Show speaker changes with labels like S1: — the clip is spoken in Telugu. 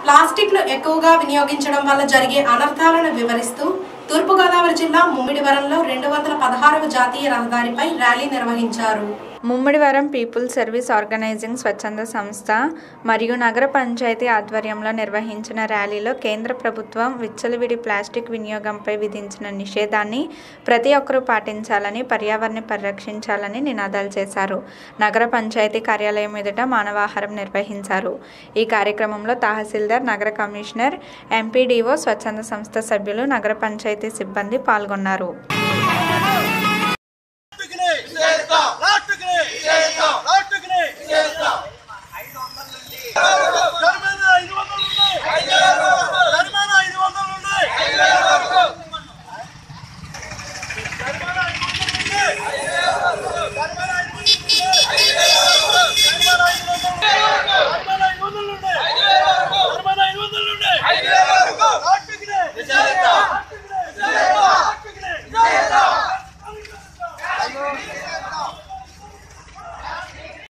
S1: ప్లాస్టిక్ను ఎక్కువగా వినియోగించడం వల్ల జరిగే అనర్థాలను వివరిస్తూ తూర్పుగోదావరి జిల్లా ముమ్మిడివరంలో రెండు వందల పదహారవ జాతీయ రహదారిపై ర్యాలీ నిర్వహించారు
S2: ముమ్మిడివరం పీపుల్ సర్వీస్ ఆర్గనైజింగ్ స్వచ్ఛంద సంస్థ మరియు నగర పంచాయతీ ఆధ్వర్యంలో నిర్వహించిన ర్యాలీలో కేంద్ర ప్రభుత్వం విచ్చలవిడి ప్లాస్టిక్ వినియోగంపై విధించిన నిషేధాన్ని ప్రతి ఒక్కరూ పాటించాలని పర్యావరణాన్ని పరిరక్షించాలని నినాదాలు చేశారు నగర పంచాయతీ కార్యాలయం ఎదుట మానవాహారం నిర్వహించారు ఈ కార్యక్రమంలో తహసీల్దార్ నగర కమిషనర్ ఎంపీడీఓ స్వచ్ఛంద సంస్థ సభ్యులు నగర పంచాయతీ సిబ్బంది పాల్గొన్నారు
S3: రాట్టుకునే రాట్టుకునే జరిమానా ఐదు వందలు ఉన్నాయి జరిమానా ఐదు వందలు ఉన్నాయి జరిమానా ఐదు వందలు ఉన్నాయి జరిమానా ఐదు వందలు ఉన్నాయి జరిమానా ఐదు వందలు ఉన్నాయి జరిమానా ఐదు వందలు ఉన్నాయి రాట్టుకునే రాట్టుకునే రాట్టుకునే